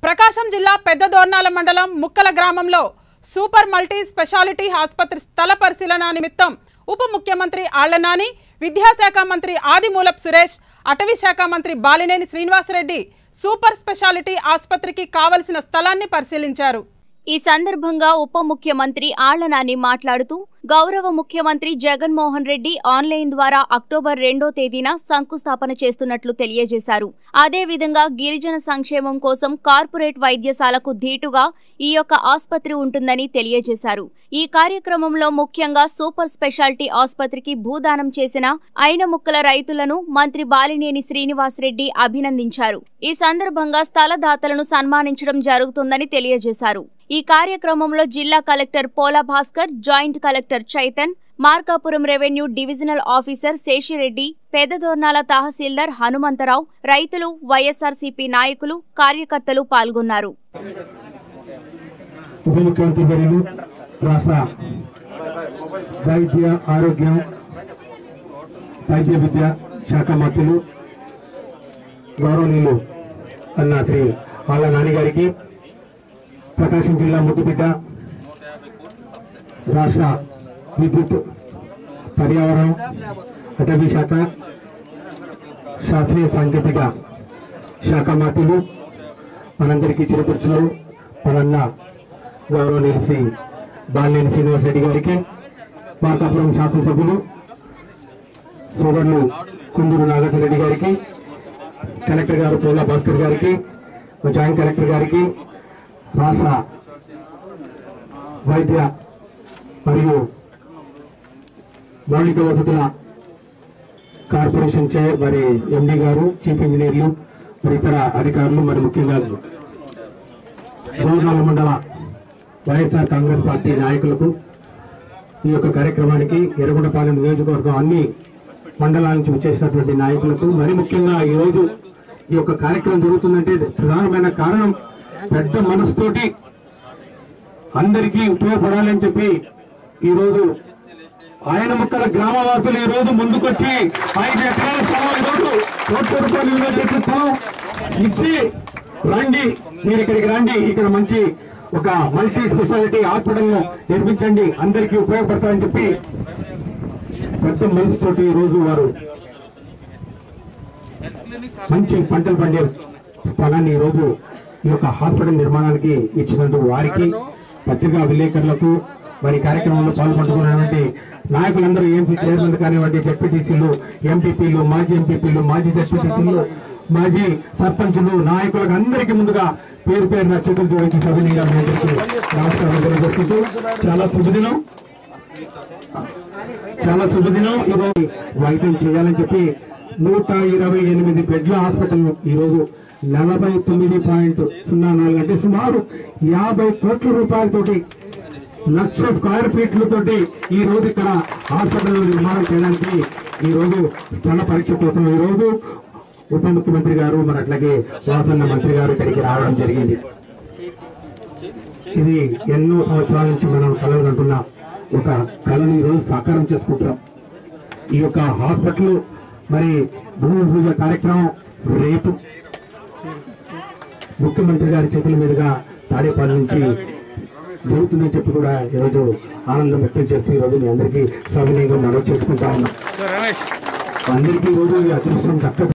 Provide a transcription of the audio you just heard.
ప్రకాశం జిల్లా పెద్దదోర్నాల మండలం ముక్కల గ్రామంలో సూపర్ మల్టీ స్పెషాలిటీ ఆసుపత్రి స్థల పరిశీలన నిమిత్తం ఉప ముఖ్యమంత్రి ఆళ్లనాని విద్యాశాఖ మంత్రి ఆదిమూలప్ సురేష్ అటవీ శాఖ మంత్రి బాలినేని శ్రీనివాసరెడ్డి సూపర్ స్పెషాలిటీ ఆసుపత్రికి కావలసిన స్థలాన్ని పరిశీలించారు ఈ సందర్భంగా ఉప ముఖ్యమంత్రి ఆళ్లనాని మాట్లాడుతూ గౌరవ ముఖ్యమంత్రి జగన్మోహన్ రెడ్డి ఆన్లైన్ ద్వారా అక్టోబర్ రెండో తేదీన శంకుస్థాపన చేస్తున్నట్లు తెలియజేశారు అదేవిధంగా గిరిజన సంక్షేమం కోసం కార్పొరేట్ వైద్యశాలకు ధీటుగా ఈ యొక్క ఆసుపత్రి ఉంటుందని తెలియజేశారు ఈ కార్యక్రమంలో ముఖ్యంగా సూపర్ స్పెషాలిటీ ఆసుపత్రికి భూదానం చేసిన ఐనముక్కల రైతులను మంత్రి బాలినేని శ్రీనివాసరెడ్డి అభినందించారు ఈ సందర్భంగా స్థలదాతలను సన్మానించడం జరుగుతుందని తెలియజేశారు ఈ కార్యక్రమంలో జిల్లా collector Pola Bhaskar joint collector Chaitan Markapuram revenue divisional officer Seshireddy Pedadornala tahsildar Hanumantharao రైతులు వైఎస్ఆర్సీపీ నాయకులు కార్యకర్తలు పాల్గొన్నారు ఉప ముఖ్యమంత్రి వర్యులు రాష్ట్ర వైద్య ఆరోగ్యం వైద్య విద్య శాఖ మంత్రులు గౌరవనీయులు అన్న శ్రీ ఆళ్ళ నాని గారికి ప్రకాశం జిల్లా ముద్దుబిడ్డ రాష్ట్ర విద్యుత్ పర్యావరణం అటవీ శాఖ శాస్త్రీయ సాంకేతిక శాఖ మంత్రులు మనందరికీ చిరపరుచులు మనన్న గౌరవనీయులు శ్రీ బాలినేని శ్రీనివాసరెడ్డి గారికి మార్కాపురం శాసనసభ్యులు సోదరులు కుందూరు నాగార్జున రెడ్డి గారికి కలెక్టర్ గారు పోలా భాస్కర్ గారికి జాయింట్ కలెక్టర్ గారికి రాష్ట్ర వైద్య మరియు మౌలిక వసతుల కార్పొరేషన్ చైర్ మరి ఎండి గారు చీఫ్ ఇంజనీర్లు మరి ఇతర అధికారులు మరి ముఖ్యంగా గవర్నర్ మండల వైఎస్ఆర్ కాంగ్రెస్ పార్టీ నాయకులకు ఈ యొక్క కార్యక్రమానికి ఎర్రగొండపాలెం నియోజకవర్గం అన్ని మండలాల నుంచి వచ్చేసినటువంటి నాయకులకు మరి ముఖ్యంగా ఈ రోజు ఈ యొక్క కార్యక్రమం జరుగుతుందంటే ప్రధానమైన కారణం పెద్ద మనసుతోటి అందరికీ ఉపయోగపడాలని చెప్పి ఈ రోజు ఆయన ముక్కల గ్రామవాసులు ఈ రోజు ముందుకొచ్చి ఐదు ఎకరాల స్థలం ఈ రోజు కోట్ల రూపాయలు విలువ చేసే స్థలం ఇచ్చి రండి మీరు ఇక్కడికి రండి ఇక్కడ మంచి ఒక మల్టీ స్పెషాలిటీ హాస్పిటల్ నిర్మించండి అందరికీ ఉపయోగపడతారని చెప్పి పెద్ద మనసుతోటి ఈ రోజు వారు మంచి పంటలు పండే స్థలాన్ని ఈ రోజు ఈ యొక్క హాస్పిటల్ నిర్మాణానికి ఇచ్చినందుకు వారికి పత్రికా విలేకరులకు మరి కార్యక్రమంలో పాల్గొంటున్నటువంటి నాయకులందరూ ఏంపీ చైర్మన్ కానివ్వండి జెడ్పీటీసీలు ఎంపీపీలు మాజీ ఎంపీపీలు మాజీ జెడ్పీటీసీలు మాజీ సర్పంచులు నాయకులకు అందరికీ ముందుగా పేరు పేరు నచ్చుతులు జోడించి సవినీయంగా మీ అందరికీ నమస్కారం తెలియజేసుకుంటూ చాలా శుభదినం చాలా శుభదినం ఈరోజు వైద్యం చేయాలని చెప్పి నూట ఇరవై ఎనిమిది బెడ్ల హాస్పిటల్ ఈ రోజు నలభై తొమ్మిది పాయింట్ సున్నా నాలుగు అంటే సుమారు యాభై కోట్ల రూపాయలతోటి లక్ష స్క్వేర్ ఫీట్లతోటి ఈ రోజు ఇక్కడ హాస్పిటల్ నిర్మాణం చేయడానికి ఈ రోజు స్థల పరీక్ష కోసం ఈ రోజు ఉప ముఖ్యమంత్రి గారు మరి అట్లాగే వాసన్న మంత్రి గారు ఇక్కడికి రావడం జరిగింది ఇది ఎన్నో సంవత్సరాల నుంచి మనం కలగంటున్న ఒక కళను ఈ రోజు సాకారం చేసుకుంటున్నాం ఈ యొక్క హాస్పిటల్ మరి భూమి పూజ కార్యక్రమం రేపు ముఖ్యమంత్రి గారి చేతుల మీదుగా తాడేపల్లి నుంచి జరుగుతుందని చెప్పి కూడా ఈరోజు ఆనందం వ్యక్తం చేస్తూ ఈరోజు మీ అందరికీ సవినీయంగా మనవి చేసుకుంటా ఉన్నాం అందరికీ ఈరోజు ఈ అదృష్టం దక్క